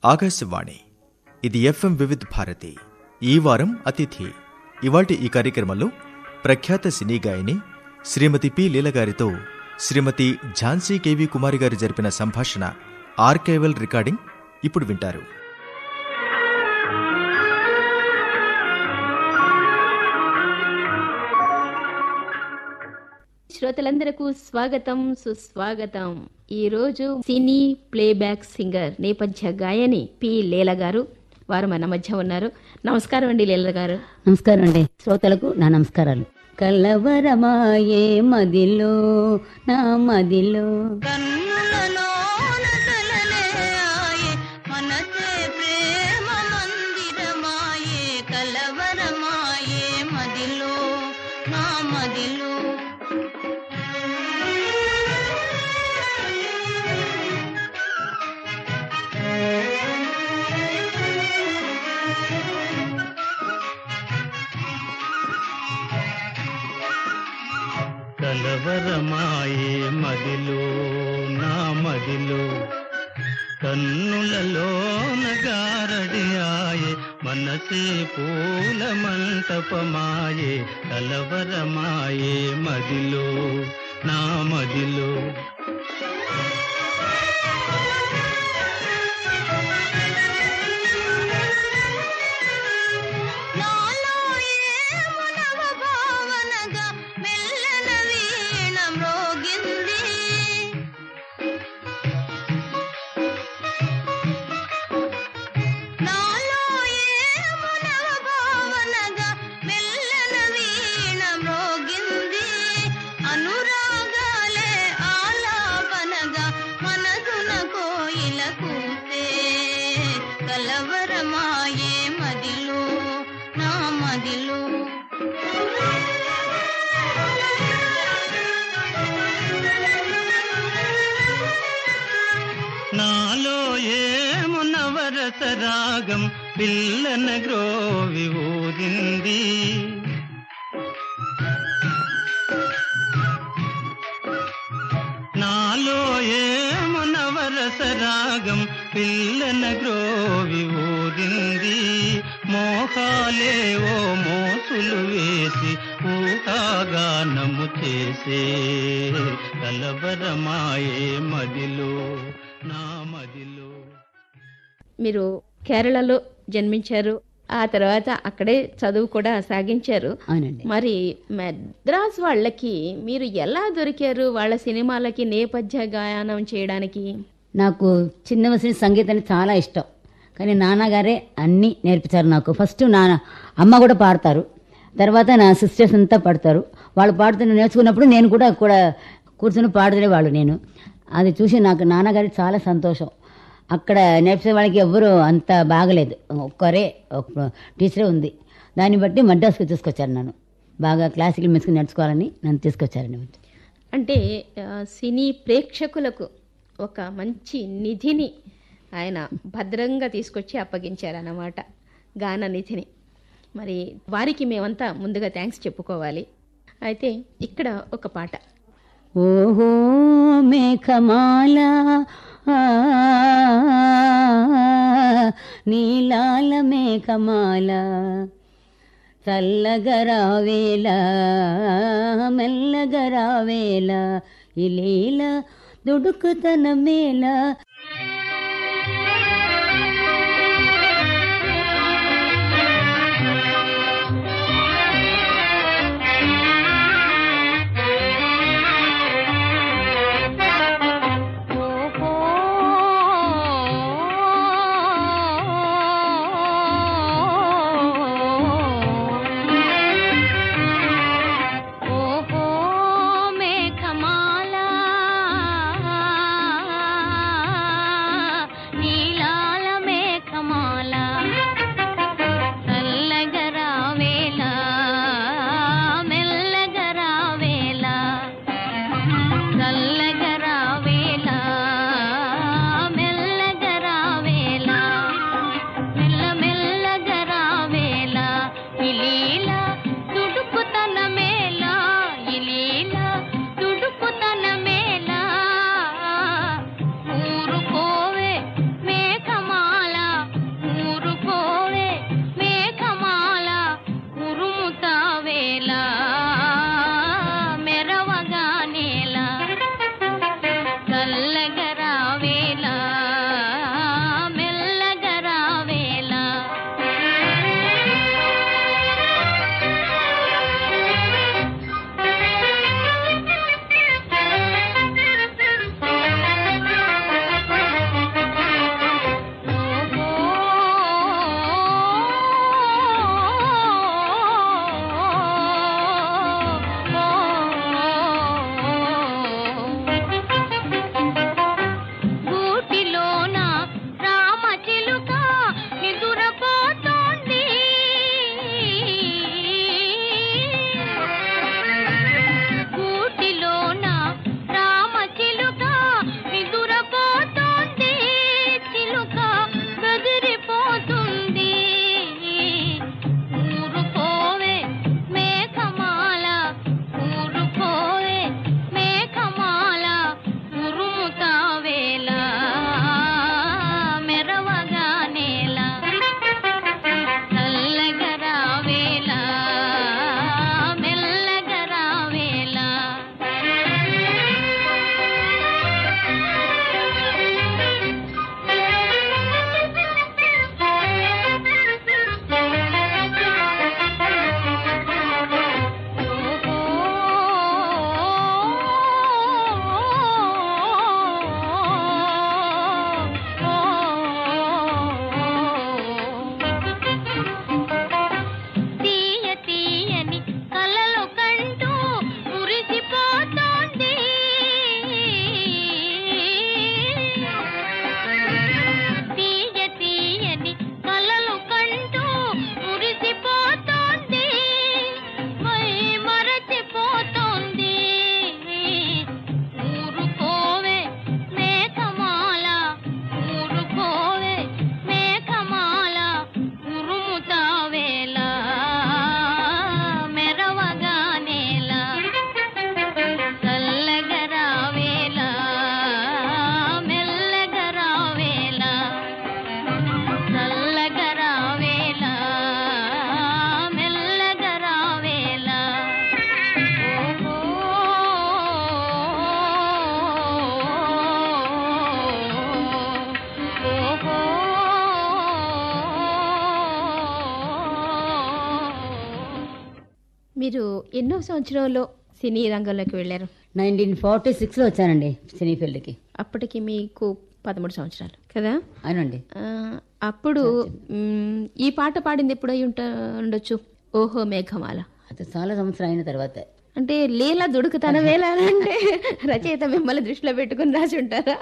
ఆకాశవాణి ఇది ఎఫ్ఎం వివిధ్ భారతి ఈ వారం అతిథి ఇవాటి ఈ కార్యక్రమంలో ప్రఖ్యాత సినీ గాయని శ్రీమతి పి లీల గారితో శ్రీమతి ఝాన్సీ కేవి కుమారి గారు జరిపిన సంభాషణ ఆర్కైవల్ రికార్డింగ్ ఇప్పుడు వింటారు శ్రోతలందరకు స్వాగతం సుస్వాగతం ఈ రోజు సినీ ప్లేబ్యాక్ సింగర్ నేపథ్య గాయని పి లీల గారు వారు మన మధ్య ఉన్నారు నమస్కారం అండి లీల గారు నమస్కారం అండి శ్రోతలకు నా నమస్కారాలు కలవరమాయే మదిలో నా మదిలో కన్నులలోన కలలేయాయే మనసే ప్రేమ మందిరమాయే కలవరమాయే మదిలో నా మదిలో కలవరమాయే మదిలో నా మదిలో కన్నులలో నగారడియాయే మనసే పూల మంటపమాయే కలవరమాయే మదిలో నా మదిలో నాలో ఏమో నవ భావనగా మెల్లన వీణ మ్రోగింది నాలో ఏమో నవ భావనగా మెల్లన వీణ మ్రోగింది అనురాగాలే ఆలాపనగా మనసున కోయిల కూసే కలవరమాయే మదిలో నా మదిలో నాలో ఏము నవరస రాగం పిల్లన గ్రోవి ఊరింది నాలో ఏము నవరస రాగం పిల్లన గ్రోవి ఊరింది మోహాలే ఓ మోసులు వేసి ఊహాగానము చేసే కలవరమాయే మదిలో నా మదిలో మీరు కేరళలో జన్మించారు ఆ తర్వాత అక్కడే చదువు కూడా సాగించారు అవునండి మరి మద్రాస్ వాళ్ళకి మీరు ఎలా దొరికారు వాళ్ళ సినిమాలకి నేపథ్య గాయనం చేయడానికి నాకు చిన్న వయసు నుంచి సంగీతం అంటే చాలా ఇష్టం కానీ నాన్నగారే అన్నీ నేర్పించారు నాకు ఫస్ట్ నాన్న అమ్మ కూడా పాడతారు తర్వాత నా సిస్టర్స్ అంతా పాడతారు వాళ్ళు పాడుతున్న నేర్చుకున్నప్పుడు నేను కూడా కూడా కూర్చొని పాడుతునేవాళ్ళు నేను అది చూసి నాకు నాన్నగారి చాలా సంతోషం అక్కడ నేర్పించే వాళ్ళకి ఎవ్వరూ అంత బాగలేదు ఒక్కరే ఒక టీచరే ఉంది దాన్ని బట్టి మద్రాసుకు తీసుకొచ్చారు నన్ను బాగా క్లాసికల్ మ్యూజిక్ నేర్చుకోవాలని నన్ను తీసుకొచ్చారండి అంటే ఆ, సినీ ప్రేక్షకులకు ఒక మంచి నిధిని ఆయన భద్రంగా తీసుకొచ్చి అప్పగించారన్నమాట గాన నిధిని మరి వారికి మేమంతా ముందుగా థ్యాంక్స్ చెప్పుకోవాలి అయితే ఇక్కడ ఒక పాట ఓహో మేఘమాల ఆ, నీలాల మేఘమాల చల్లగరావేల మెల్లగరావేల ఇలీల దుడుకుతన మేల ఓహో ఓహో మేఘమాల మీరు ఎన్నో సంవత్సరంలో సినీ రంగంలోకి వెళ్ళారు నైన్టీన్ ఫార్టీ సిక్స్లో వచ్చానండి సినీ ఫీల్డ్కి అప్పటికి మీకు పదమూడు సంవత్సరాలు కదా అవునండి ఆ, అప్పుడు మ్, ఈ పాట పాడింది ఎప్పుడై ఉంట ఉండొచ్చు ఓహో మేఘమాల అది చాలా సంవత్సరం అయిన తర్వాత అంటే లీలా దుడుకుతన వేళ అంటే రచయిత మిమ్మల్ని దృష్టిలో పెట్టుకుని రాసి ఉంటారా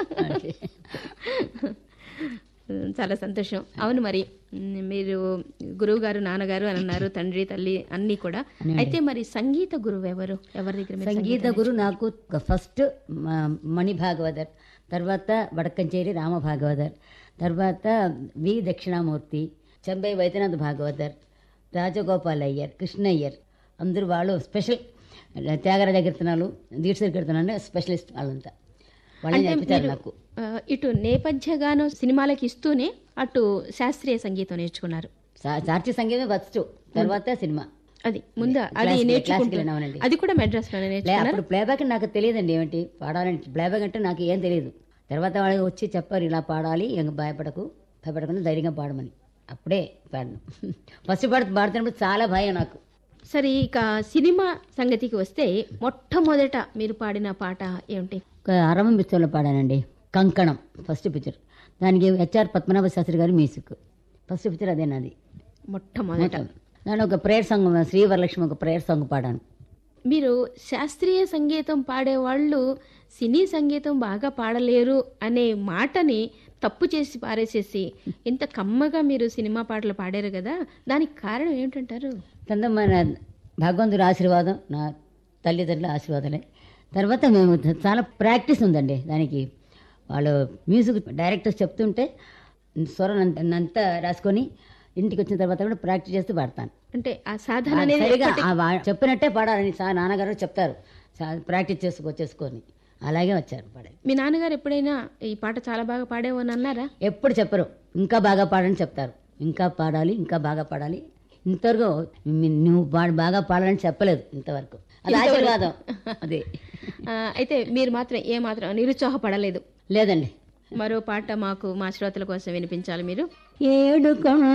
చాలా సంతోషం అవును మరి మ్, మీరు గురువు గారు నాన్నగారు అని అన్నారు తండ్రి తల్లి అన్నీ కూడా అయితే మరి సంగీత గురువు ఎవరు ఎవరి దగ్గర మీరు సంగీత గురు నాకు ఫస్ట్ మ- మణి భాగవతర్ తర్వాత వడకంచేరి రామ భాగవతర్ తర్వాత వి దక్షిణామూర్తి చెంబై వైద్యనాథ్ భాగవతర్ రాజగోపాల్ అయ్యర్ కృష్ణ అయ్యర్ అందరూ వాళ్ళు స్పెషల్ త్యాగరాజ కీర్తనాలు దీక్ష కీర్తనాలు స్పెషలిస్ట్ వాళ్ళంతా వాళ్ళని నేర్పించారు నాకు ఆ, ఇటు నేపథ్య గానం సినిమాలకి ఇస్తూనే అటు శాస్త్రీయ సంగీతం నేర్చుకున్నారు శా- శాస్త్రీయ సంగీతం ఫస్ట్ తర్వాత సినిమా అది ముందు అది క్లాసికల్- నేర్చుకుంటూ క్లాసికల్ అవునండి. అది కూడా మెడ్రాస్ లోనే లే నేర్చుకున్నారు అప్పుడు ప్లేబ్యాక్ నాకు తెలియదండి ఏమిటి పాడాలంటే ప్లేబ్యాక్ అంటే నాకు ఏం తెలియదు తర్వాత వాళ్ళు వచ్చి చెప్పారు ఇలా పాడాలి ఇంక భయపడకు భయపడకుండా ధైర్యంగా పాడమని అప్పుడే పాడను ఫస్ట్ పాడు పాడుతున్నప్పుడు చాలా భయం నాకు సరే ఇక సినిమా సంగతికి వస్తే మొట్టమొదట మీరు పాడిన పాట ఏమిటి ఒక అరవం పిక్చర్లో పాడానండి కంకణం ఫస్ట్ పిక్చర్ దానికి హెచ్ఆర్ పద్మనాభ శాస్త్రి గారి మ్యూజిక్ ఫస్ట్ పిక్చర్ అదే నాది మొట్టమొదట దాని ఒక ప్రేయర్ సాంగ్ శ్రీవరలక్ష్మి ఒక ప్రేయర్ సాంగ్ పాడాను మీరు శాస్త్రీయ సంగీతం పాడేవాళ్ళు సినీ సంగీతం బాగా పాడలేరు అనే మాటని తప్పు చేసి పారేసేసి ఇంత కమ్మగా మీరు సినిమా పాటలు పాడారు కదా దానికి కారణం ఏమిటంటారు కింద మన భగవంతుడి ఆశీర్వాదం నా తల్లిదండ్రుల ఆశీర్వాదాలే తర్వాత మేము చాలా ప్రాక్టీస్ ఉందండి దానికి వాళ్ళు మ్యూజిక్ డైరెక్టర్స్ చెప్తుంటే స్వరం అంత- అంతా రాసుకొని ఇంటికి వచ్చిన తర్వాత కూడా ప్రాక్టీస్ చేస్తూ పాడతాను అంటే ఆ సాధన అనేది సరిగా ఆ వా- చెప్పినట్టే పాడాలని సా నాన్నగారు చెప్తారు సా- ప్రాక్టీస్ చేసుకో చేసుకొని అలాగే వచ్చారు పాడారు మీ నాన్నగారు ఎప్పుడైనా ఈ పాట చాలా బాగా పాడేవో అని అన్నారా ఎప్పుడు చెప్పరు ఇంకా బాగా పాడని చెప్తారు ఇంకా పాడాలి ఇంకా బాగా పాడాలి ఇంతవరకు మీ- నువ్వు పాడు బాగా పాడాలని చెప్పలేదు ఇంతవరకు అది ఆశీర్వాదం అదే ఆ, అయితే మీరు మాత్రం ఏ మాత్రం నిరుత్సాహపడలేదు లేదండి మరో పాట మాకు మా శ్రోతల కోసం వినిపించాలి మీరు ఏడు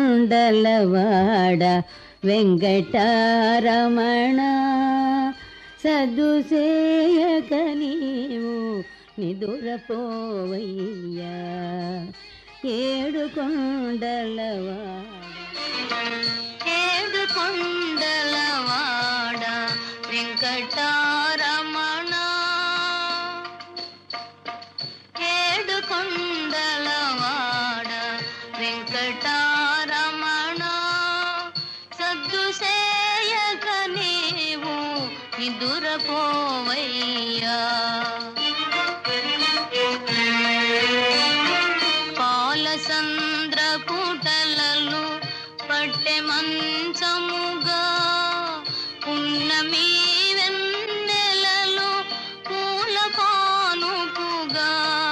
కొండలవాడ వెంకటారమణ సదుసేయక నీవు నిదురపోవయ్యా ఏడు కొండలవాడ ఏడు కొండలవాడ వెంకటారమణ ఏడు కొండలవాడ వెంకటారమణ సద్దు సేయక నీవు నిదురపోవయ్యా పాలసంద్ర పుటలలు పట్టె మంచముగా పున్నమి వెన్నెలలు పూల పానుపుగా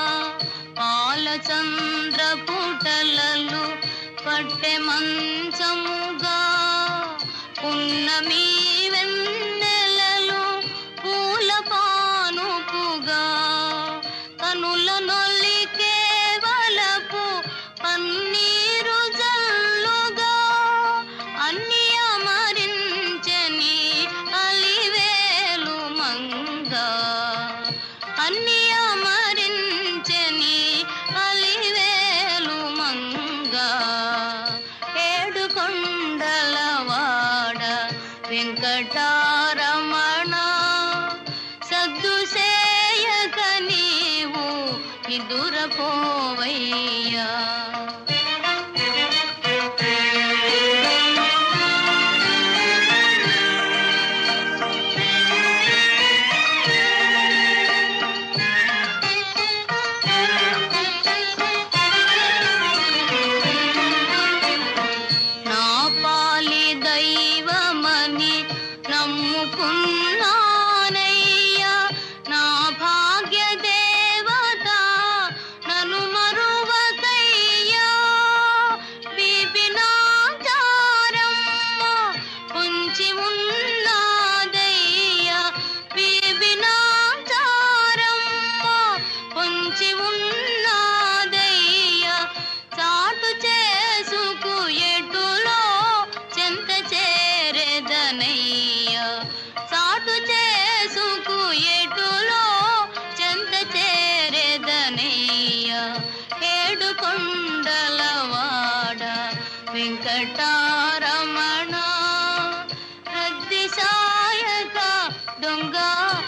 పాలచంద్ర పుటలలు పట్టె మంచముగా పున్నమి వెన్నెలలు పూల పానుపుగా కనుల నొల్లి కేవలపు పన్నీరు జల్లుగా అన్ని అమరించని అలివేలు మంగా అన్ని అమరించని అలివేలు మంగా ఏడు కొండలవాడ వెంకటారమణ సద్దు సేయక నీవు నిదురపోవయ్యా నా పాలి దైవమని నమ్ము వెంకటారమణ రద్ది సాయక దొంగ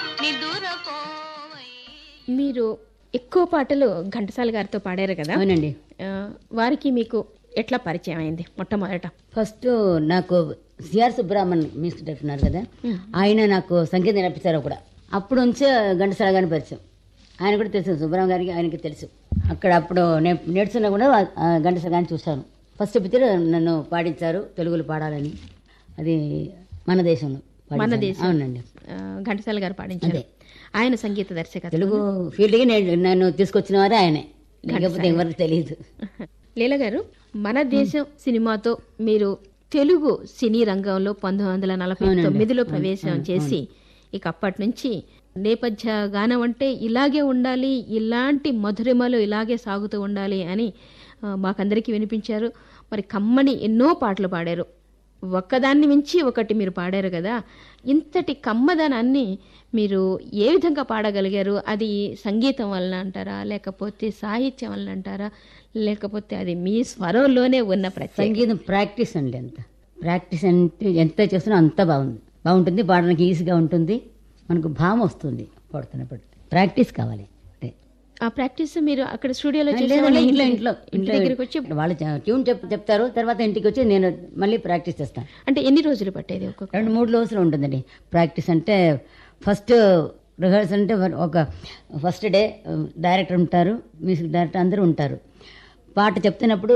నిదురపోవై మీరు ఎక్కువ పాటలు ఘంటసాల గారితో పాడారు కదా అవునండి ఆ, వారికి మీకు ఎట్లా పరిచయం అయింది మొట్టమొదట ఫస్ట్ నాకు సిఆర్ సుబ్రహ్మణ్ మ్యూజిక్ డైరెక్టర్ ఉన్నారు కదా ఆయన నాకు సంగీతం నేర్పించారు కూడా అప్పుడు నుంచే ఘంటసాల గారిని పరిచయం ఆయన కూడా తెలుసు సుబ్రహ్మణ్య గారికి ఆయనకి తెలుసు అక్కడ అప్పుడు నేను నేర్చుకున్నా కూడా ఆ ఘంటసాల గారిని చూశాను ఫస్ట్ పిక్చర్ నన్ను పాడించారు తెలుగులో పాడాలని అది మన దేశంలో మన పాడించాను. దేశం. అవునండి ఆ, ఘంటసాల గారు పాడించారు అదే. ఆయన సంగీత దర్శకత్వం తెలుగు ఫీల్డ్కి నేను నన్ను తీసుకొచ్చిన వారే ఆయనే లేకపోతే ఎవరికి తెలియదు లీల గారు మన దేశం సినిమాతో మీరు తెలుగు సినీ రంగంలో పంతొమ్మిది వందల నలభై తొమ్మిదిలో ప్రవేశం చేసి ఇక అప్పటి నుంచి నేపథ్య గానం అంటే ఇలాగే ఉండాలి ఇలాంటి మధురిమలు ఇలాగే సాగుతూ ఉండాలి అని ఆ, మాకందరికీ వినిపించారు మరి కమ్మని ఎన్నో పాటలు పాడారు ఒక్కదాన్ని మించి ఒకటి మీరు పాడారు కదా ఇంతటి కమ్మదనాన్ని మీరు ఏ విధంగా పాడగలిగారు అది సంగీతం వలన అంటారా లేకపోతే సాహిత్యం వలన అంటారా లేకపోతే అది మీ స్వరంలోనే ఉన్న ప్రత్యేక సంగీతం ప్రాక్టీస్ అండి అంత ప్రాక్టీస్ అంటే ఎంత చేస్తున్నా అంత బాగుంది బాగుంటుంది పాడడానికి ఈజీగా ఉంటుంది మనకు భావం వస్తుంది పాడుతున్నప్పుడు ప్రాక్టీస్ కావాలి అంతే. ఆ ప్రాక్టీస్ మీరు అక్కడ స్టూడియోలో లేదండి, చేసేవాళ్ళ ఇంట్లో ఇంటి- ఇంట్లో ఇంటి దగ్గరికి వచ్చి వాళ్ళు చ- ట్యూన్ చెప్ చెప్తారు తర్వాత ఇంటికి వచ్చి నేను మళ్ళీ ప్రాక్టీస్ చేస్తాను అంటే ఎన్ని రోజులు పట్టేది ఒక్కొక్క రెండు మూడు రోజులు ఉంటుందండి ప్రాక్టీస్ అంటే ఫస్ట్ రిహర్సల్ అంటే ఒక ఫస్ట్ డే డైరెక్టర్ ఉంటారు మ్యూజిక్ డైరెక్టర్ అందరూ ఉంటారు పాట చెప్తున్నప్పుడు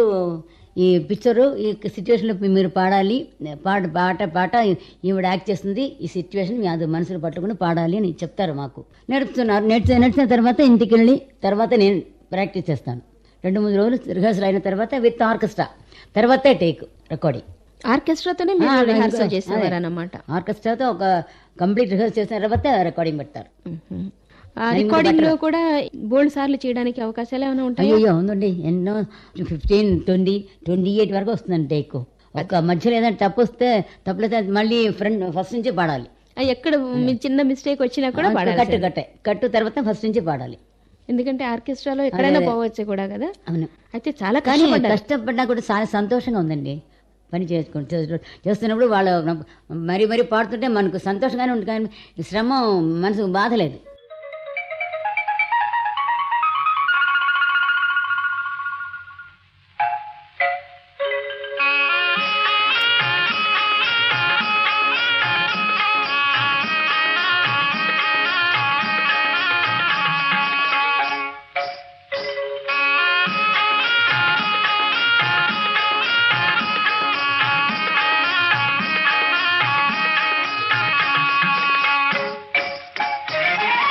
ఈ పిక్చరు ఈ సిచ్యువేషన్లో మీరు పాడాలి పాట పాట పాట ఈవిడ యాక్ట్ చేస్తుంది ఈ సిచ్యువేషన్ మీ అది మనసులో పట్టుకుని పాడాలి అని చెప్తారు మాకు నేర్పుతున్నారు నేర్చు నేర్చిన తర్వాత ఇంటికి వెళ్ళి తర్వాత నేను ప్రాక్టీస్ చేస్తాను రెండు మూడు రోజులు రిహర్సల్ అయిన తర్వాత విత్ ఆర్కెస్ట్రా తర్వాతే టేక్ రికార్డింగ్ ఆర్కెస్ట్రాతోనే మీరు ఆ, రిహార్సల్ అదే. చేసేవారు అన్నమాట ఆర్కెస్ట్రాతో ఒక కంప్లీట్ రిహర్సల్ చేసిన తర్వాత రికార్డింగ్ పెడతారు ఆ రికార్డింగ్ లో కూడా బోల్డ్ సార్లు చేయడానికి అవకాశాలు ఏమైనా ఉంటాయి అయ్యో ఉందండి ఎన్నో ఫిఫ్టీన్ ట్వంటీ ట్వంటీ ఎయిట్ వరకు వస్తుందండి టేక్ ఒక మధ్యలో ఏదైనా తప్పు వస్తే తప్పులైతే మళ్ళీ ఫ్రెండ్ ఫస్ట్ నుంచి పాడాలి ఎక్కడ మీ చిన్న మిస్టేక్ వచ్చినా కూడా పాడాలి కట్టు కట్టే కట్టు తర్వాత ఫస్ట్ నుంచి పాడాలి ఎందుకంటే ఆర్కెస్ట్రాలో ఎక్కడైనా పోవచ్చు కూడా కదా అవును అయితే చాలా కానీ కష్టపడ్డారు కష్టపడినా కూడా చాలా సంతోషంగా ఉందండి పని చేసుకుంటూ చేస్తూ- చేస్తున్నప్పుడు వాళ్ళు మరీ మరీ పాడుతుంటే మనకు సంతోషంగానే ఉంటుంది కానీ శ్రమ మనసుకు బాధ లేదు ఆ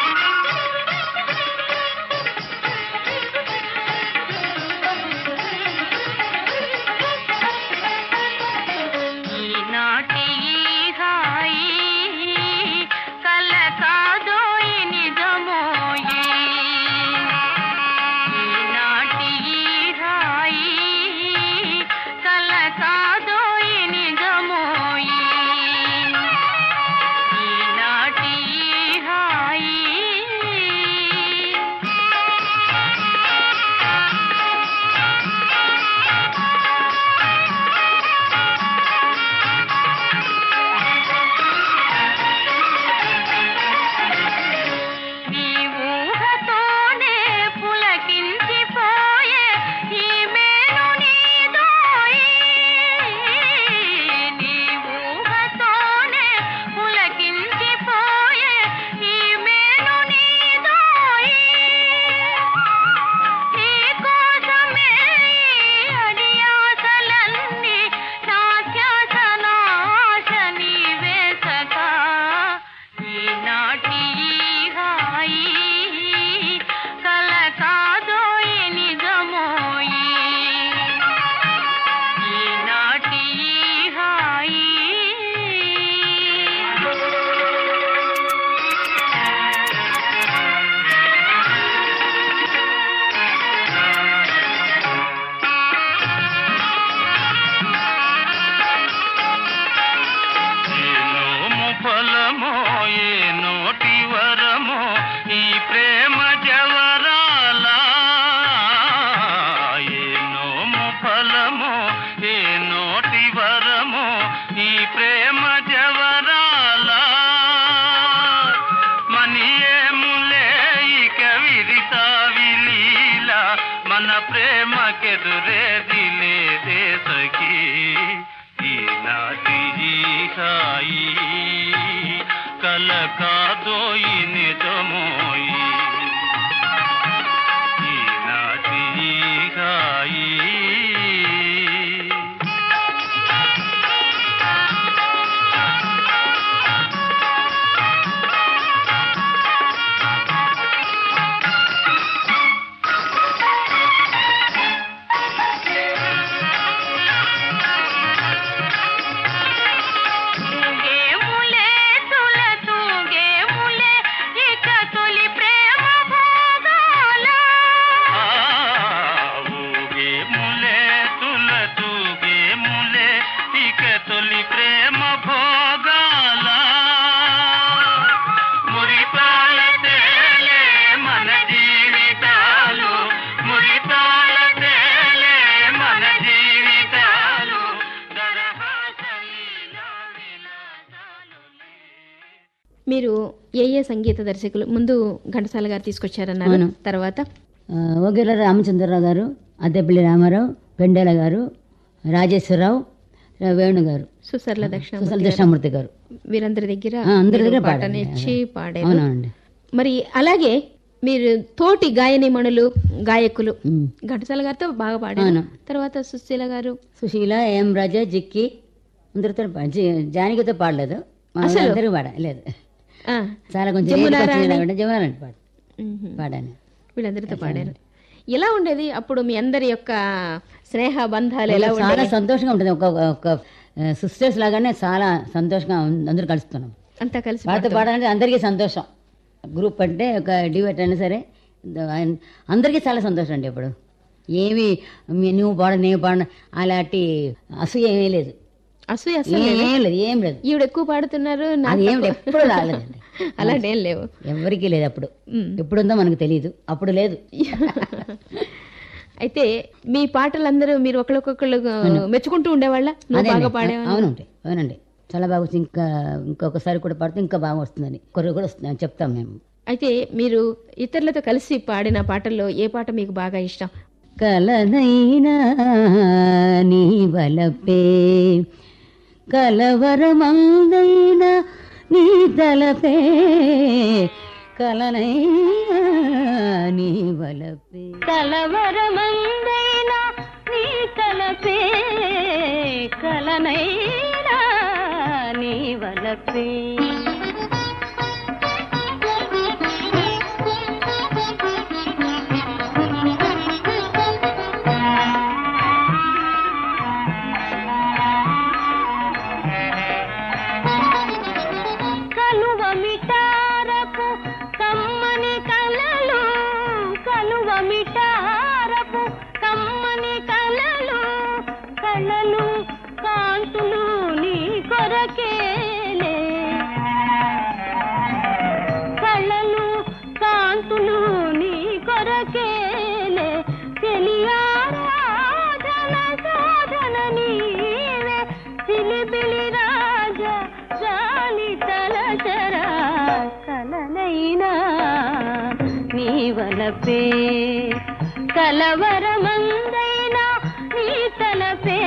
ఏది లేదే సఖీ ఈనాటి ఈ హాయి కల కాదోయి నిజమోయి ఈనాటి ఈ హాయి తూగేములే తుల తూగేములే ఇక తొలి ప్రేమ భోగాల ఆ ఊగే ములే తుల తూగే ములే ఇక తొలి ప్రేమ భోగాల మురిపాల తేలే మన జీవితాలు మురిపాల తేలే మన జీవితాలు దరహాస లీలా విలాసాలులే. మీరు ఏ ఏ సంగీత దర్శకులు ముందు ఘంటసాల గారు తీసుకొచ్చారన్నారు అవును. తర్వాత ఆ, ఓగేల రామచంద్రరావు గారు అద్దెపల్లి రామారావు పెండేల గారు రాజేశ్వరరావు ఆ, వేణు గారు సుసర్ల దక్షిణ సుశల దక్షిణామూర్తి గారు వీరందరి దగ్గర ఆ, అందరి దగ్గర మీరు పాట పాడాను. నేర్చి పాడారు అవునండి మరి అలాగే మీరు తోటి గాయనిమణులు గాయకులు ఉమ్. ఘంటసాల గారితో బాగా పాడారు అవును. తర్వాత సుశీల గారు సుశీల ఎం రాజా జిక్కి అందరితో పా- జి- జానకితో పాడలేదు మా అందరూ పాడా లేదు ఆ, చాలా కొంచెం జమునా రేటుకి వచ్చింది రాణి. కాబట్టి జమునారాణి పాడు మ్మ్. పాడాను వీళ్ళందరితో పాడారు ఎలా ఉండేది అప్పుడు మీ అందరి యొక్క స్నేహ బంధాలు ఎలా చాలా ఉండేది సంతోషంగా ఉంటుంది ఒక ఒక సిస్టర్స్ లాగానే చాలా సంతోషంగా ఉం- అందరూ కలుస్తున్నాం అంతా కలిసి వాళ్ళతో పాడాలంటే అందరికీ సంతోషం గ్రూప్ అంటే ఒక డివేట్ అయినా సరే ద- ఆయన- అందరికీ చాలా సంతోషం అండి ఇప్పుడు ఏమి మీ- నువ్వు పాడ నేను పాడ అలాంటి అసూయ ఏమీ లేదు అసూయ అసలు ఏం లేదు ఏం లేదు ఈవిడ ఎక్కువ పాడుతున్నారు నాకు అది ఏం తక్కువ. ఎప్పుడు రాలేదండి అలాంటి ఏం లేవు ఎవరికీ లేదు అప్పుడు మ్. ఎప్పుడుందో మనకు తెలియదు అప్పుడు లేదు అయితే మీ పాటలందరూ మీరు ఒకరికొకళ్ళు మెచ్చుకుంటూ ఉండేవాళ్ళ నువ్వు అదే బాగా అండి. పాడేవా అవునండి అవునండి చాలా బాగా వచ్చింది ఇంకా ఇంకొకసారి కూడా పాడితే ఇంకా బాగా వస్తుందని కొరకు కూడా వస్తుంది అని చెప్తాం మేము అయితే మీరు ఇతరులతో కలిసి పాడిన పాటల్లో ఏ పాట మీకు బాగా ఇష్టం కలనైనా నీ వలపే కలవరమందైనా నీ తలపే కలనైనా నీ వలపే కలవరమందైనా నీ తలపే కలనైనా నీ వలపే కలువ మిటారపు కమ్మని కలలు కలువ మిటారపు కమ్మని కలలు కళలు కాంతులు నీ కొరకేలే కళలు కాంతులు నీ కొరకేలే తెలియారాధన సాధన నీవే సిలిబిలి రాజా జాలి తలచరా కలనైనా నీ వలపే కలవరమందైనా నీ తలపే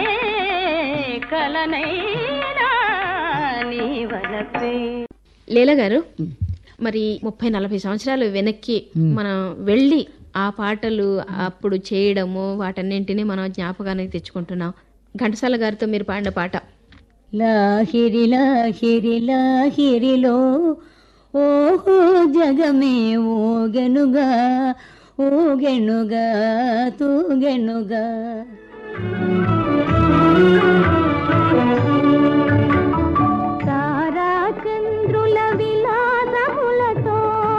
కలనైనా నీ వలపే లీల గారు మరి ముప్పై నలభై సంవత్సరాలు వెనక్కి మనం వెళ్ళి ఆ పాటలు అప్పుడు చేయడము వాటన్నింటినీ మనం జ్ఞాపకానికి తెచ్చుకుంటున్నాం ఘంటసాల గారితో మీరు పాడిన పాట లాహిరి లాహిరి లాహిరిలో ఓహో జగమే ఓగెనుగా ఊగెనుగా తూగెనుగా తారా చంద్రుల విలాసములతో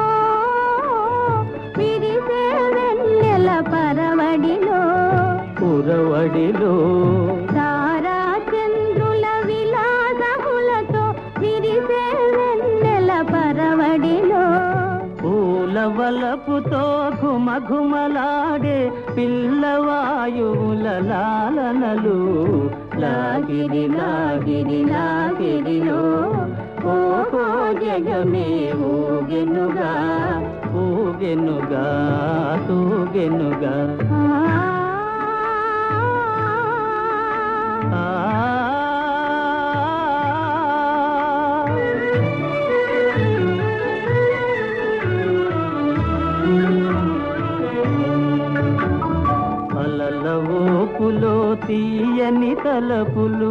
విరిసే వెన్నెల పరవడిలో పురవడిలో తారా చంద్రుల విలాసములతో విరిసే వెన్నెల పరవడిలో పూల వలపుతో ఘుమ ఘుమలాడే పిల్లవాయువుల లాలనలు లాగిరి లాగిరి లాగిరిలో ఓహో జగమే ఊగెనుగా ఊగెనుగా తూగెనుగా ఆ తీయని తలపులు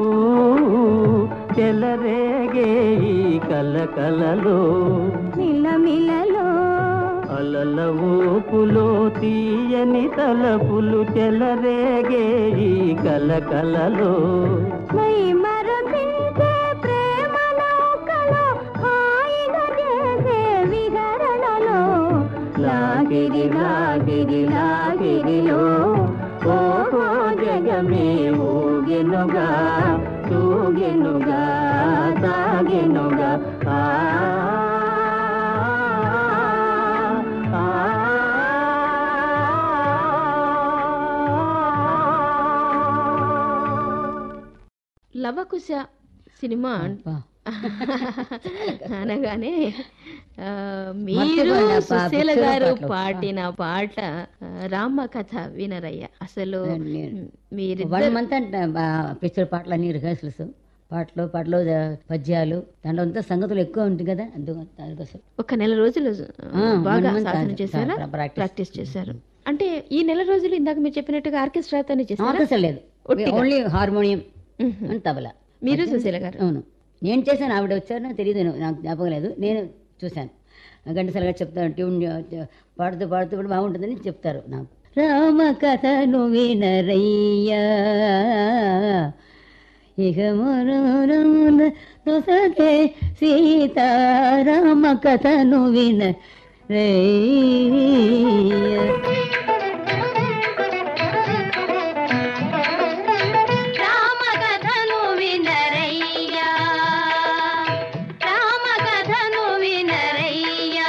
చెలరేగే ఈ కలకలలో మిలమిలలో అలల ఊపులో తీయని తలపులు చెలరేగే ఈ కలకలలో మై మరపించే ప్రేమ నౌకలో హాయిగా చేసే విహరణలో లాగిరి లాగిరి లాగిరిలో ఓహో జగమే ఊగెనుగా తూగెనుగా సాగెనుగా ఆ ఆ, లవకుశ సినిమా అబ్బా. అనగానే ఆ, మీరు మర్చిపోయినా పా- సుశీల పిక్చర్ గారు పాటలు. పాడిన పాట ఆ, రామ కథ వినరయ్య అసలు నేను- మీరు వన్ మంత్ అంటే పిక్చర్ పాటలు అన్ని రిహర్సల్స్ పాటలు పాటలు జ- పద్యాలు దాంట్లో అంతా సంగతులు ఎక్కువ ఉంటుంది కదా అందుకు అందుకోసం ఒక నెల రోజులు ఆ, బాగా one month సాధన ఆ- చేశారా ప్రా- practice. ప్రాక్టీస్ చేశారు అంటే ఈ నెల రోజులు ఇందాక మీరు చెప్పినట్టుగా ఆర్కెస్ట్రాతోనే చేశారా ఆర్కెస్ట్రా లేదు ఒట్టిగా. Only harmonium hmm. And tabla మీరు సుశీల గారు అవును నేను చేశాను ఆవిడ వచ్చారో తెలియదు నాకు జ్ఞాపకం లేదు నేను చూశాను ఘంటసాలగా చెప్తాను ట్యూన్ చే- పాడుతూ పాడుతూ కూడా బాగుంటుందని చెప్తారు నాకు రామ కథను వినరయ్యా ఇక మరమున నొసగే సీత రామ కథను వినరయ్యా రామ కథను వినరయ్యా రామ కథను వినరయ్యా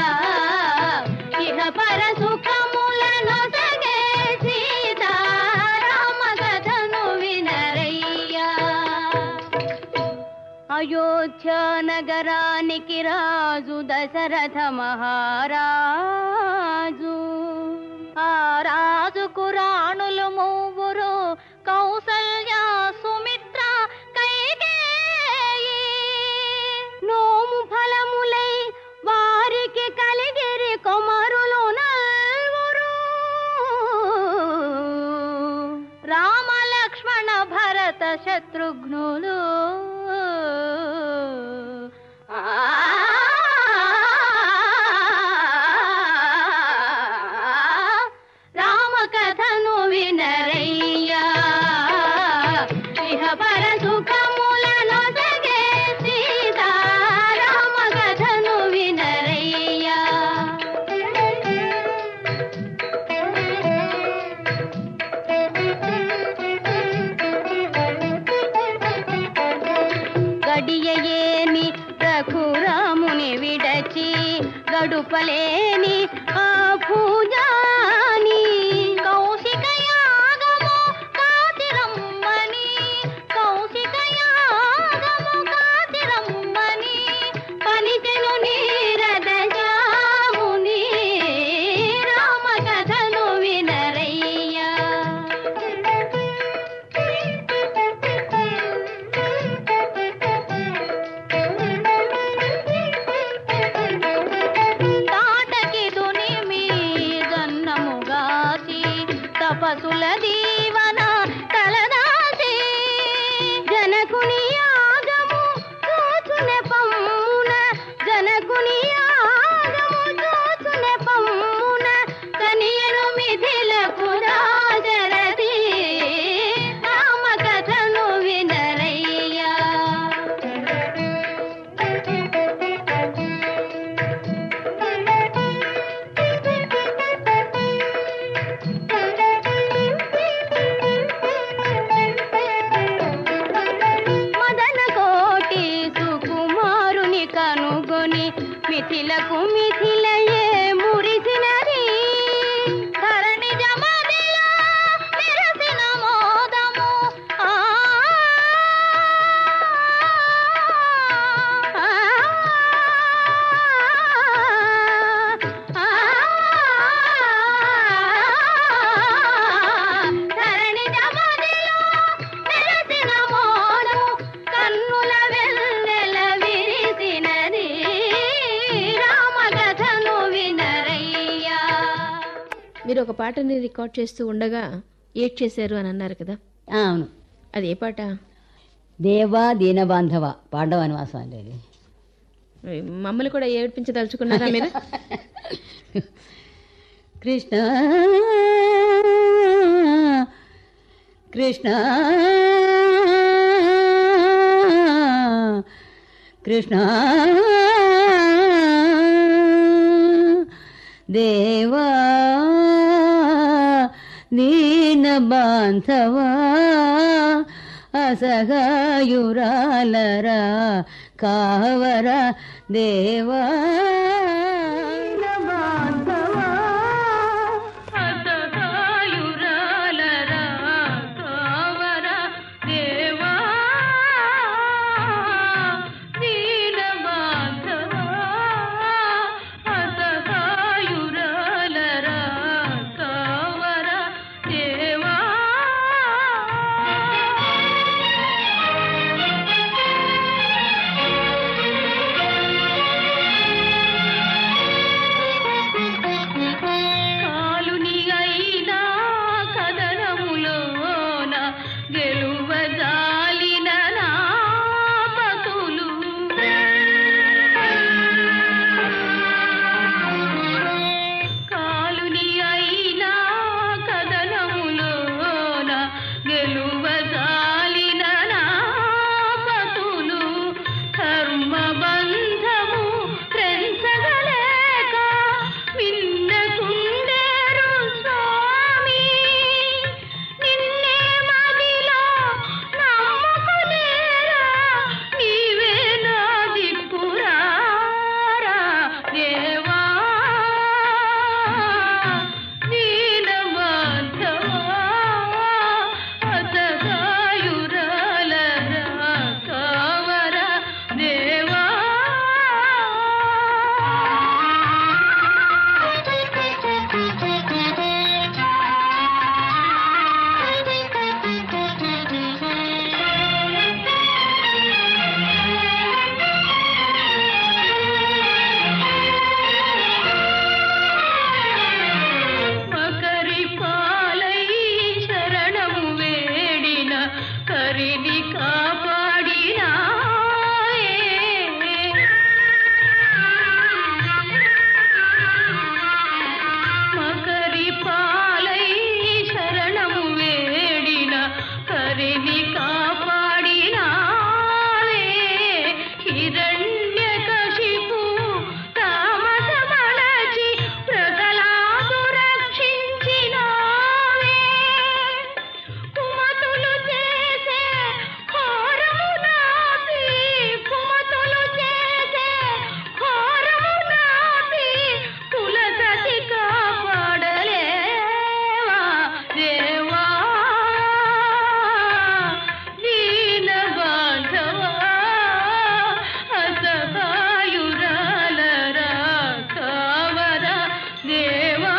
ఇహ పర సుఖములను సగే సీత రామ కథను వినరయ్యా అయోధ్య నగరానికి రాజు దశరథ మహారాజు ఆ రాజుకు రాణులు మూవురు కౌసల్య సుమిత్ర కైకేయి నోము ఫలములై వారికి కలిగిరి కొమరులు నల్వురు రామ లక్ష్మణ భరత శత్రుఘ్నులు రామ కథను వినరయ్యా ఇహ పర సుఖములను సగే సీత రామ కథను వినరయ్యా గడియయేని రఘురాముని విడచి గడుపలేని ఆ పూజాని కౌశిక యాగము కాతిరమ్మని కౌశిక యాగము కాతిరమ్మని పలికెను నీరద జాముని రామ కథను వినరయ్యా తాటకి దుని మీ గన్నముగాసి తపసుల దీవన తలదాసి జనకుని యాగము చూచునే పమ్మున జనకుని యాగము చూచునే పమ్మున కనియను మిథిలకు రాజరది రామ కథను వినరయ్యా మదన కోటి సుకుమారుని కనుగొని మిథిలకు మిథిలయే మురిసినది ధరణి జమదిలో మెరసిన మోదము ఆ ధరణి జమదిలో మెరసిన మోదము కన్నుల వెన్నెల విరిసినది రామకథను వినరయ్యా మీరు ఒక పాటని రికార్డ్ చేస్తూ ఉండగా ఏడ్ చేశారు అని అన్నారు కదా ఆ, అవును అది ఏ పాట దేవా దీనబాంధవ పాండవ నివాసం అనేది మమ్మల్ని కూడా ఏడిపించదలుచుకున్నారా మీరు కృష్ణ కృష్ణ కృష్ణ దేవా దీన బాంధవా అసహాయురాలరా కావరా దేవా బాంధవా అసహాయురాలరా కావరా దేవా దీనబాంధవా అసహాయురాలరా కావరా దేవా కాలుని అయినా కదనములోన గెలువజాలిన నాపతులు కాలుని అయినా కదనములోన గెలువజాలిన నాపతులు కర్మబంధము ట్రెంచగలేక విన్నకుండేరు స్వామి నిన్నే మదిలో నమ్ముకునేరా నీవే నా దిక్కురారా దేవా దీనబాంధవా అసహాయురాలరా కావరా దేవా మకరి పాలై శరణము వేడిన కరిని కాపాడినా మకరి పాలై శరణము వేడిన కరిని కాపాడినా హిరణ్యకశిపు తామసమలచి ప్రజలాదు రక్షించినావే కుమతులు చేసే ఘోరము నాపి కుమతులు చేసే ఘోరము నాపి కులసతి కాపాడలేవా దేవా దీనబాంధవా అసహాయురాలరా కావరా దేవా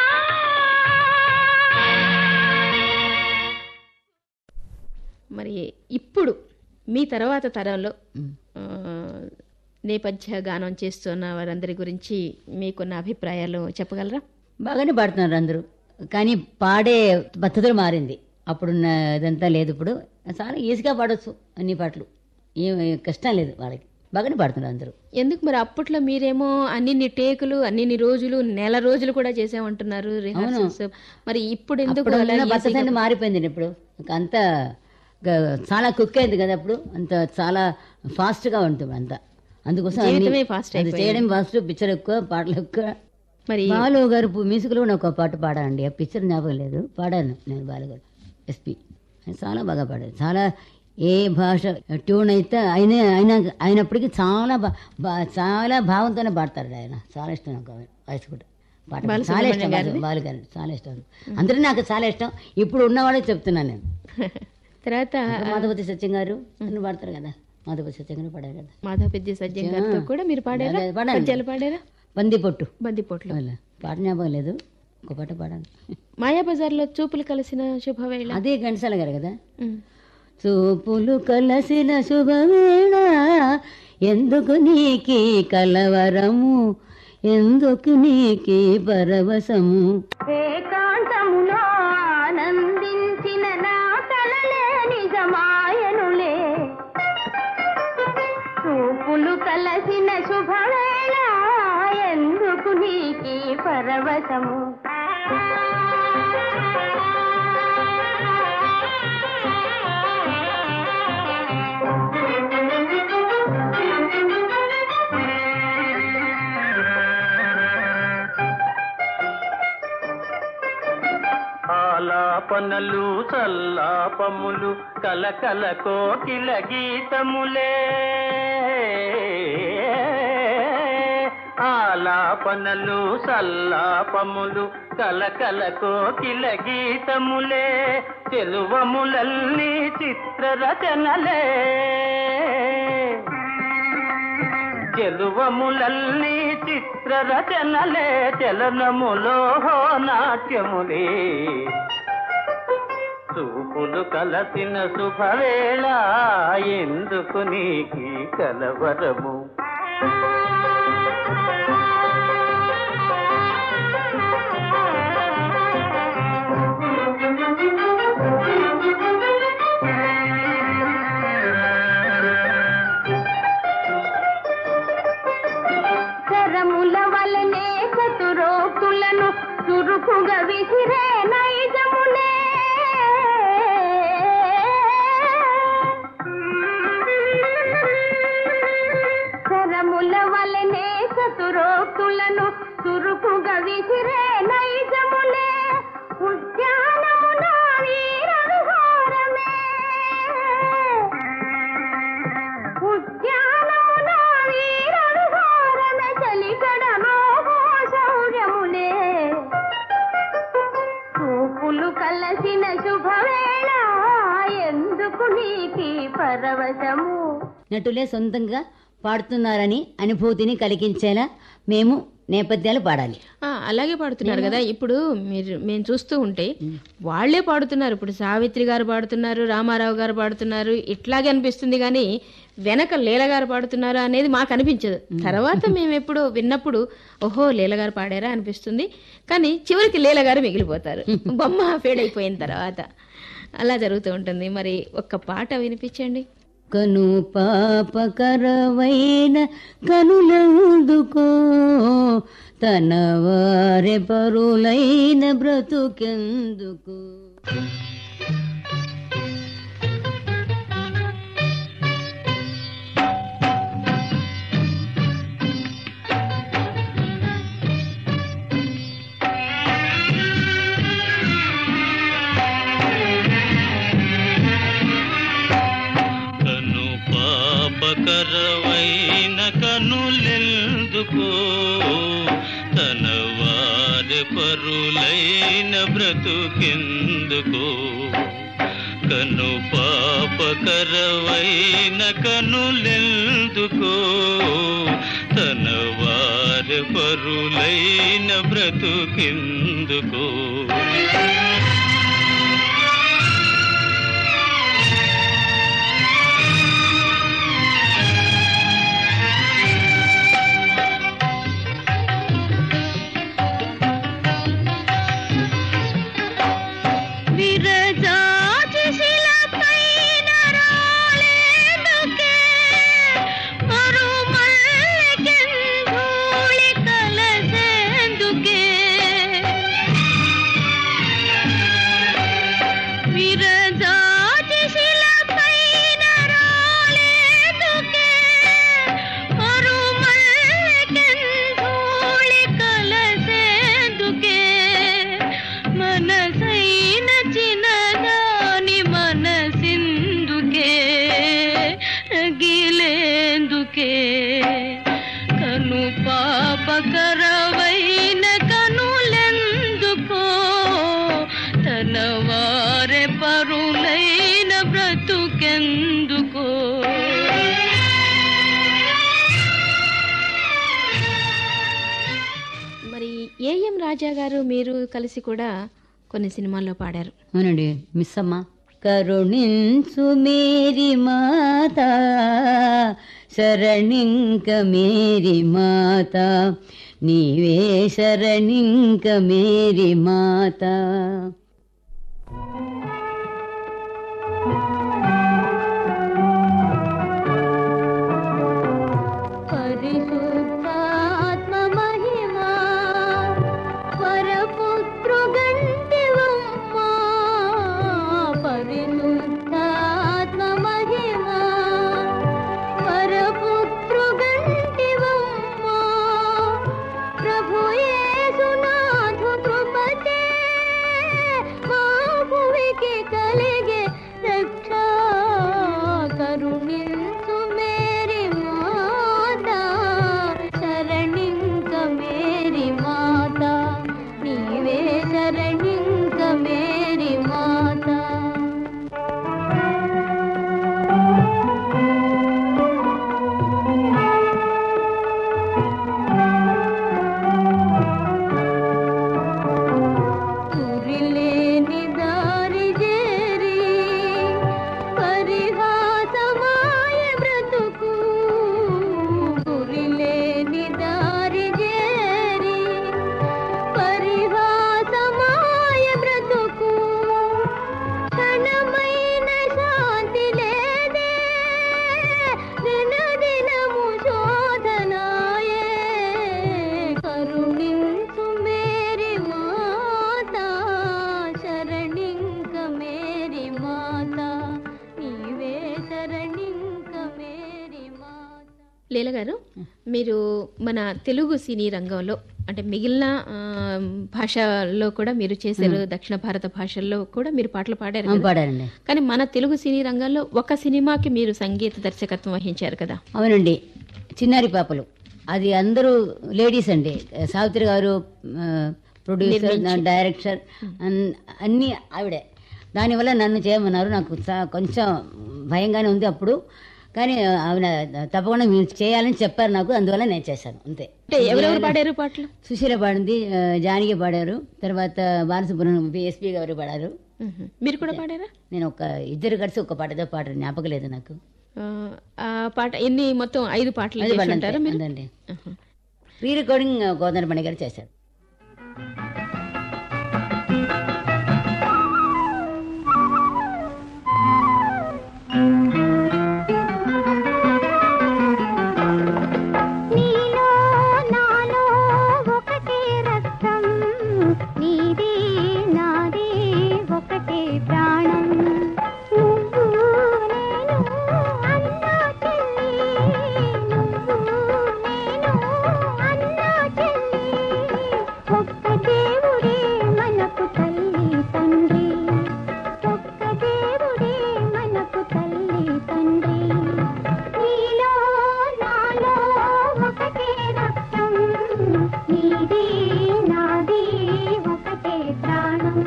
మరి ఇప్పుడు మీ తర్వాత తరంలో ఆ, నేపథ్య గానం చేస్తున్న వారందరి గురించి మీకున్న అభిప్రాయాలు చెప్పగలరా బాగానే పాడుతున్నారు అందరూ కానీ పాడే పద్ధతులు మారింది అప్పుడున్న ఇదంతా లేదు ఇప్పుడు చాలా ఈజీగా పాడొచ్చు అన్ని పాటలు ఏం కష్టం లేదు వాళ్ళకి బాగానే పాడుతున్నారు అందరూ ఎందుకు మరి అప్పట్లో మీరేమో అన్ని టేకులు అన్ని రోజులు నెల రోజులు కూడా చేసామంటున్నారు రిహార్సల్స్ మరి ఇప్పుడు ఎందుకు అప్పుడు అలా ఉన్న easy గా- పద్ధతి మారిపోయింది ఇప్పుడు ఇంకా అంతా గ- చాలా కుక్ అయింది కదా అప్పుడు అంత చాలా ఫాస్ట్గా ఉంటుంది అంతా అందుకోసం అన్ని- జీవితమే fast అది చేయడం ఫాస్ట్ పిక్చర్ ఎక్కువ పాటలు ఎక్కువ మరి బాలు గారు పు- మ్యూజిక్లో కూడా ఒక పాట పాడానండి ఆ పిక్చర్ జ్ఞాపకం లేదు పాడాను నేను బాలు గారు ఎస్పి ఆయన చాలా బాగా పాడారు చాలా ఏ భాష ట్యూన్ అయితే ఆయన ఆయన అయినప్పటికీ చాలా బా- బా- చాలా భావంతోనే పాడతాడు ఆయన చాలా ఇష్టం నాకు ఆయన వాయిస్ కూడా పాట చాలా ఇష్టం బాలు- బాలు గారు చాలా ఇష్టం అందరూ నాకు చాలా ఇష్టం ఇప్పుడు ఉన్నవాడే చెప్తున్నాను నేను తర్వాత మాధవతి సత్యం గారు అన్ని పాడతారు కదా మాధవతి సత్యం గారు పాడారు కదా మాధవపెద్ది సజ్జన్ గారితో కూడా మీరు పాడారా అదే, పాడాను. పద్యాలు పాడారా బంది పొట్టు బందిపోట్లో వాళ్ళ పాట జ్ఞాపకం లేదు ఒక పాట పాడాను మాయాబజార్లో చూపులు కలిసిన శుభవేళ అదే ఘంటసాల గారు కదా ఉమ్. చూపులు కలసిన శుభవేళ ఎందుకు నీకి కలవరము ఎందుకు నీకి పరవశము ఏకాంతములో ఆనంది నీకి పరవశము ఆలాపనలు సల్లాపములు కలకల కోకిల గీతములే ఆలాపనలు సల్లాపములు కలకల కోకిల గీతములే తెలువములన్నీ చిత్ర రచనలే చెలువములల్ని చిత్ర రచనలే చలనములో నాట్యములే చూపులు కలసిన శుభవేళ ఎందుకు నీకి కలవరము కరముల వలనే చతురోక్తులను చురుకుగా విసిరే నైజములే కరముల వలనే చతురోక్తులను చురుకుగా విసిరే నైజములే ఉద్యానమున వీర విహారమే ఉద్యానమున వీర విహారమే చలికడనో శౌర్యములే చూపులు కలసిన శుభవేళ ఎందుకు నీకి పరవశము నటులే సొంతంగా పాడుతున్నారని అనుభూతిని కలిగించేలా మేము నేపథ్యాలు పాడాలి ఆ, అలాగే పాడుతున్నారు కదా ఇప్పుడు మీరు మేము చూస్తూ ఉంటే వాళ్ళే పాడుతున్నారు ఇప్పుడు సావిత్రి గారు పాడుతున్నారు రామారావు గారు పాడుతున్నారు ఇట్లాగే అనిపిస్తుంది కానీ వెనక లీల గారు పాడుతున్నారా అనేది మాకు అనిపించదు తర్వాత మేము ఎప్పుడు విన్నప్పుడు ఓహో లీల గారు పాడారా అనిపిస్తుంది కానీ చివరికి లీల గారు మిగిలిపోతారు బొమ్మ ఫేడ్ అయిపోయిన తర్వాత అలా జరుగుతూ ఉంటుంది మరి ఒక్క పాట వినిపించండి కను పాపకరవైన కనులందుకో తన వారె పరులైన బ్రతుకెందుకు కను పాపకరవైన కనులెందుకో తన వారి పరులైన బ్రతుకెందుకో కను పాపకరవైన కనులెందుకో తన వారి పరులైన బ్రతుకెందుకో విరజాజి శిలపైన రాలేందుకే మరుమల్లెకెంధూళి కలసేందుకే విరజాజి శిలపైన రాలేందుకే మరుమల్లెకెంధూళి కలసేందుకే మనసైన చిన్నదాని మనసిందుకే రగిలేందుకే కను పాపకరవైన కనులెందుకో తన వారె పరులైన బ్రతుకెందుకో మరి ఏఎం రాజా గారు మీరు కలిసి కూడా కొన్ని సినిమాల్లో పాడారు అవునండి మిస్ అమ్మ కరుణించు మేరీ మాత శరణింక మేరీ మాత నీవే శరణింక మేరీ మాత పరిశుద్ధాత్మ మహిమా లీల గారు మీరు మన తెలుగు సినీ రంగంలో అంటే మిగిలిన ఆ, భాషల్లో కూడా మీరు చేశారు దక్షిణ భారత భాషల్లో కూడా మీరు పాటలు పాడారు ఆ, కదా? పాడారండి కానీ మన తెలుగు సినీ రంగంలో ఒక సినిమాకి మీరు సంగీత దర్శకత్వం వహించారు కదా అవునండి చిన్నారి పాపలు అది అందరూ లేడీస్ అండి సావిత్రి గారు ఆ, ప్రొడ్యూసర్ డైరెక్టర్ అన్- అన్నీ ఆవిడే దానివల్ల నన్ను చేయమన్నారు నాకు చా- కొంచెం భయంగానే ఉంది అప్పుడు కానీ ఆవిడ తప్పకుండా మీరు చేయాలని చెప్పారు నాకు అందువల్ల నేను చేశాను అంతే అంటే ఎవరెవరు పాడారు పాటలు సుశీల పాడింది ఆ, జానకి పాడారు తర్వాత బాలసుబ్రహ్మణ్యం ఎస్పీ గారు పాడారు మ్మ్. మీరు కూడా పాడారా నేను ఒక ఇద్దరు కలిసి ఒక పాటతో పాట జ్ఞాపకం లేదు నాకు ఆ, ఆ పాట ఎన్ని మొత్తం ఐదు పాటలు అది చేసి పాడంతే, ఉంటారా మీరు అదండి ఆహా. రీ రికార్డింగ్ గోదావరి పండుగ గారు చేశారు నీలో నాలో ఒకటే రక్తం నీదే నాదే ఒకటే ప్రాణం నువ్వు నేను అన్నా చెల్లి నువ్వు నేను అన్నా చెల్లి ఒక్క దేవుడే మనకు తల్లి తండ్రి ఒక్క దేవుడే మనకు తల్లి తండ్రి నీలో నాలో ఒకటే రక్తం నీది నాది ఒకటే ప్రాణం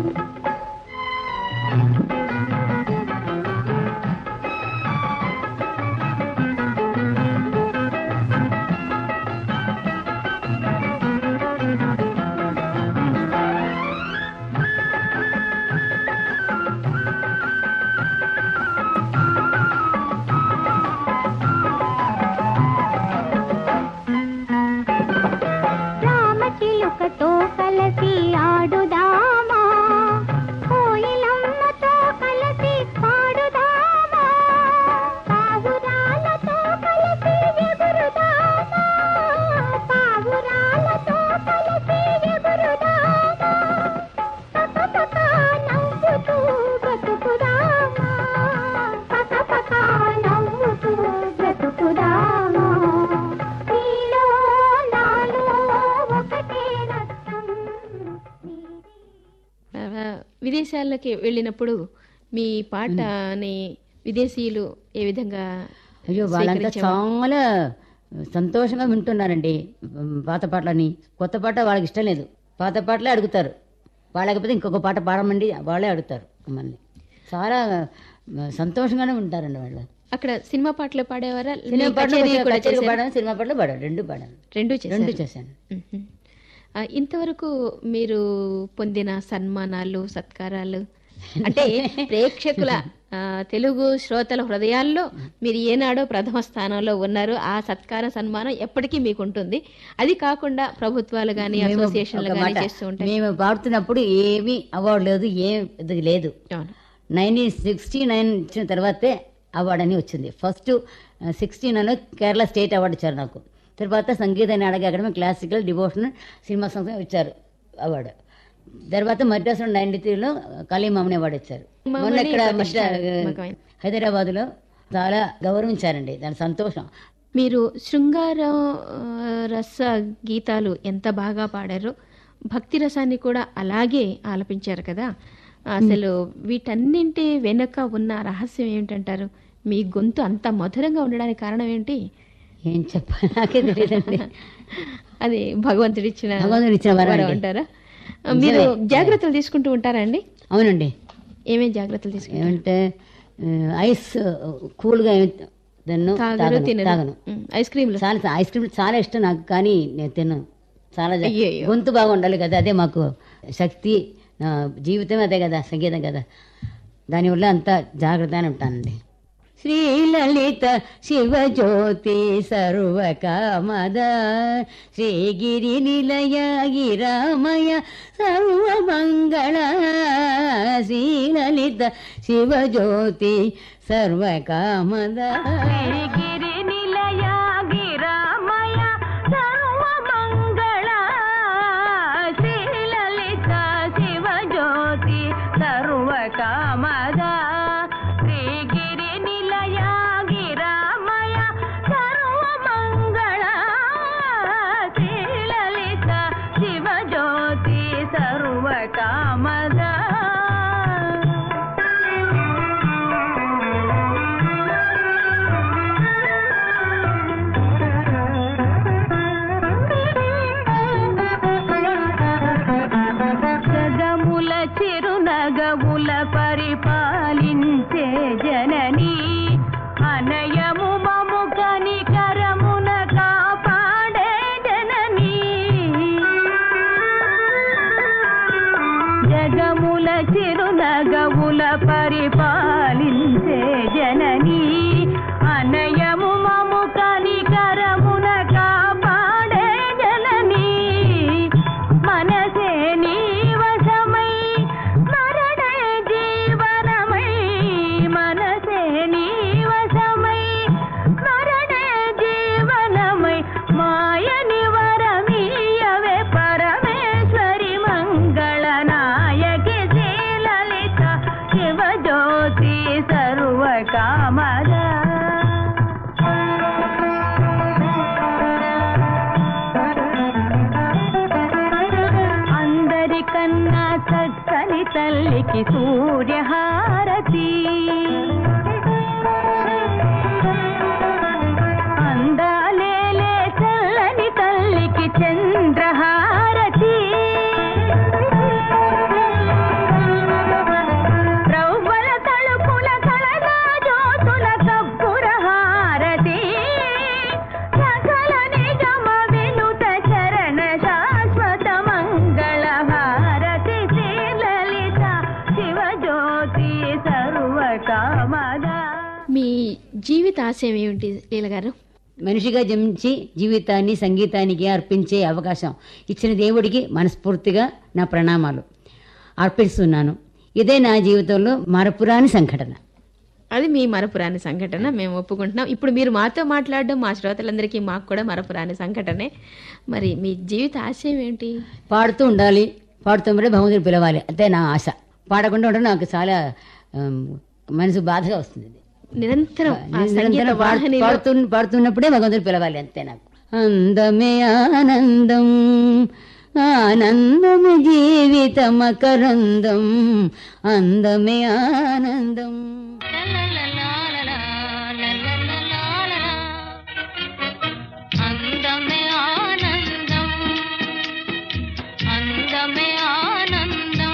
రామచిలుకతో కలసి ఆడుదామా కోయిలమ్మతో కలిసి పాడుదామా పావురాలతో కలిసి ఎగురుదామా పావురాలతో కలిసి ఎగురుదామా పకపక నవ్వుతూ బ్రతుకుదామా పకపక నవ్వుతూ బ్రతుకుదామా నీలో నాలో ఒకటే రక్తం నీది ఆ, విదేశాలకి వెళ్ళినప్పుడు మీ పాటని విదేశీయులు ఏ విధంగా అయ్యో వాళ్ళంతా చాలా సంతోషంగా వింటున్నారండి ఉమ్, పాత పాటలని కొత్త పాట వాళ్ళకి ఇష్టం లేదు పాత పాటలే అడుగుతారు వాళ్ళకపోతే ఇంకొక పాట పాడమండి వాళ్ళే అడుగుతారు మమ్మల్ని చాలా ఉమ్, సంతోషంగానే ఉంటారండి వాళ్ళు అక్కడ సినిమా పాటలు పాడేవారా సినిమా మీ పాటలు కచేరీ కొంచెం కూడా కచేరీ చేశారా? పాడాను సినిమా పాటలు పాడాను రెండు పాడాను రెండు రెండు చేశారు చేశాను మ్మ్. ఆ, ఇంతవరకు మీరు పొందిన సన్మానాలు సత్కారాలు అంటే ప్రేక్షకుల ఆ, తెలుగు శ్రోతల హృదయాల్లో మీరు ఏనాడో ప్రథమ స్థానంలో ఉన్నారు ఆ సత్కార సన్మానం ఎప్పటికీ మీకు ఉంటుంది అది కాకుండా ప్రభుత్వాలు కానీ మేము అసోసియేషన్లు ఒక కానీ మాట, చేస్తూ ఉంటాయి మేము పాడుతున్నప్పుడు ఏమీ అవార్డు లేదు ఏం ఇది లేదు అవును నైన్టీన్ సిక్స్టీ నైన్ ఇచ్చిన తర్వాతే అవార్డు అని వచ్చింది ఫస్ట్ సిక్స్టీ నైన్లో కేరళ స్టేట్ అవార్డు ఇచ్చారు నాకు తర్వాత సంగీత నాటక అకాడమీ క్లాసికల్ డివోషనల్ సినిమా సంస్థ ఇచ్చారు అవార్డు తర్వాత మద్రాసులో నైన్టీ త్రీలో కలీమామని అవార్డు ఇచ్చారు మొన్న మామూలు ఇక్కడ ప్రతిష్టాత్మకమైన. హైదరాబాద్లో చాలా గౌరవించారండి దాని సంతోషం మీరు శృంగార ఆ, రస గీతాలు ఎంత బాగా పాడారో భక్తి రసాన్ని కూడా అలాగే ఆలపించారు కదా అసలు వీటన్నింటి వెనుక ఉన్న రహస్యం ఏమిటంటారు మీ గొంతు అంత మధురంగా ఉండడానికి కారణం ఏంటి ఏం చెప్పాలి నాకే తెలియదండి అది భగవంతుడిచ్చిన భగవంతుడు ఇచ్చిన వరం వరం అండి. అంటారా మీరు జాగ్రత్తలు తీసుకుంటూ ఉంటారా అండి అవునండి ఏమేం జాగ్రత్తలు తీసుకుంటారు ఏమంటే ఆ, ఐస్ కూల్గా ఏమి తిన్ను తాగరు తాగను తినరు తాగను ఉమ్, ఐస్ క్రీమ్లు చాలా ఐస్ క్రీమ్ చాలా ఇష్టం నాకు కానీ నేను తిన్నాను చాలా జా- అయ్యయ్యో. గొంతు బాగుండాలి కదా అదే మాకు శక్తి నా జీవితం అదే కదా సంగీతం కదా దానివల్ల అంతా జాగ్రత్తగానే ఉంటానండి శ్రీలలిత శివజ్యోతి సర్వకామద శ్రీగిరి నిలయ గిరామయ సర్వమంగళ శ్రీలలిత శివజ్యోతి సర్వకామద గిరి నిలయ గిరామయ సర్వమంగళ శ్రీలలిత శివజ్యోతి సర్వకామద శ్రీగిరి నిలయ గిరామయ సర్వమంగళ మనసే జననీ అనయము మము కనికరమున కాపాడే జననీ జగముల చిరునగవుల పరిపాలించే జననీ అనయము మము కనికరమున కాపాడే జననీ మనసే నీ వశమై మరణే జీవనమై మనసే నీ వశమై మరణే జీవనమై మాయని వరమీయవే పరమేశ్వరి మంగళ నాయకి శ్రీలలిత శివజ్యోతి సర్వ కామద అందరికన్నా చక్కని తల్లికి సూర్యహారతి అందాలేలే చల్లని తల్లికి చంద్రహారతి రవ్వల తలుపుల కళగా జ్యోతుల కబ్బుర హారతి సకల నిగమ వినుత చరణ శాశ్వత మంగళ హారతి శ్రీలలిత శివజ్యోతి సర్వ కామదా మీ జీవిత ఆశయం ఏమిటి లీల గారు మనిషిగా జన్మించి జీవితాన్ని సంగీతానికి అర్పించే అవకాశం ఇచ్చిన దేవుడికి మనస్ఫూర్తిగా నా ప్రణామాలు అర్పిస్తున్నాను ఇదే నా జీవితంలో మరపురాని సంఘటన అది మీ మరపురాని సంఘటన మేము ఒప్పుకుంటున్నాం ఇప్పుడు మీరు మాతో మాట్లాడడం మా శ్రోతలందరికీ మాకు కూడా మరపురాని సంఘటనే మరి మీ జీవిత ఆశయం ఏంటి పాడుతూ ఉండాలి పాడుతూ ఉంటే భగవంతుని పిలవాలి అంతే నా ఆశ పాడకుండా ఉండడం నాకు చాలా ఆమ్, మనసు బాధగా వస్తుంది నిరంతరం ఆ సంగీత నిరంతరం పాడు- వాహినిలో పాడుతూ పాడుతున్నప్పుడే భగవంతుని పిలవాలి అంతే నాకు అందమే ఆనందం ఆనందమే జీవితమకరందం అందమే ఆనందం అందమే ఆనందం అందమే ఆనందం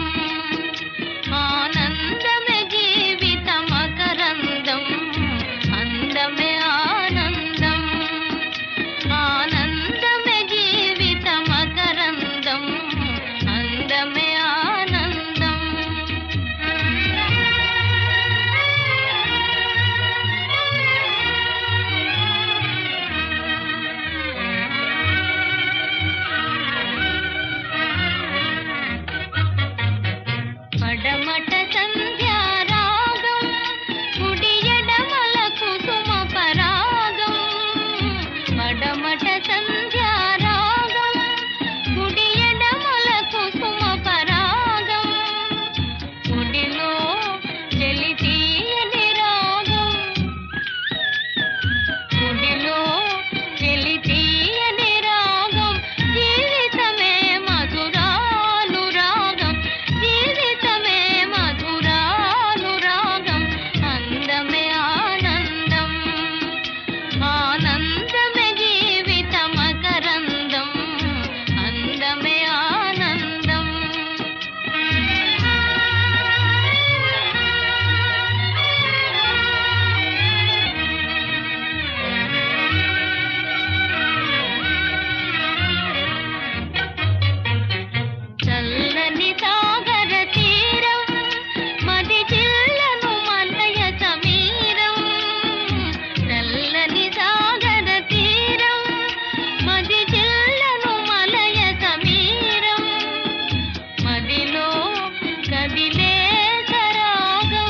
ఆనందమే జీవితమకరందం అందమే ఆనందం ఆనందమే జీవితమకరందం అందమే ఆనందం పడమట సంధ్యారాగం కుడి ఎడమల కుసుమ పరాగం పడమట సంధ్యారాగం కుడి ఎడమల కుసుమ పరాగం కుడిలో చెలి తీయని రాగం గుడిలో చెలి తీయని రాగం జీవితమే మధురానురాగం జీవితమే మధురానురాగం అందమే ఆనందం ఆనందమే జీవితమకరందం అందమే ఆనందం చల్లని సాగర తీరం మది చిల్లను మనయ సమీరం చల్లని సాగర తీరం మది చిల్లను మలయ సమీరం మదిలో కదిలే సరాగం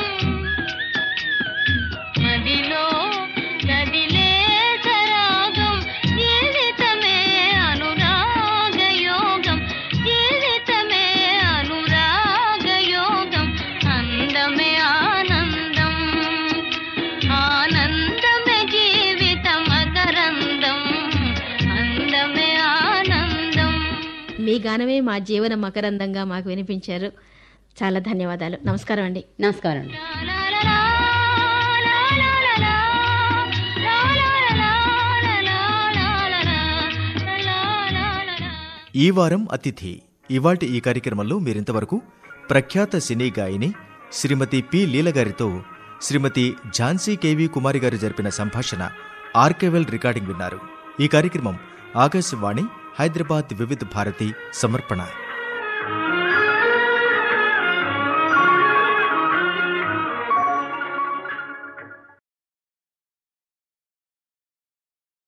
మదిలో కదిలే సరాగం జీవితమే అనురాగ యోగం జీవితమే అనురాగ యోగం అందమే ఆనందం ఆనందమే జీవితం అకరందం అందమే ఆనందం మీ గానమే మా జీవన మకరందంగా మాకు వినిపించారు చాలా ధన్యవాదాలు నమస్కారం అండి నమస్కారం అండి లా లా లా లా లా లా లా లా లా లా లా లా లా లా లా లా లా లా ఈ వారం అతిథి ఇవాల్టి ఈ కార్యక్రమంలో మీరింతవరకు ప్రఖ్యాత సినీ గాయని శ్రీమతి పి లీల గారితో శ్రీమతి ఝాన్సీ కేవీ కుమారి గారు జరిపిన సంభాషణ ఆర్కేవెల్ రికార్డింగ్ విన్నారు ఈ కార్యక్రమం ఆకాశవాణి హైదరాబాద్ వివిధ భారతి సమర్పణ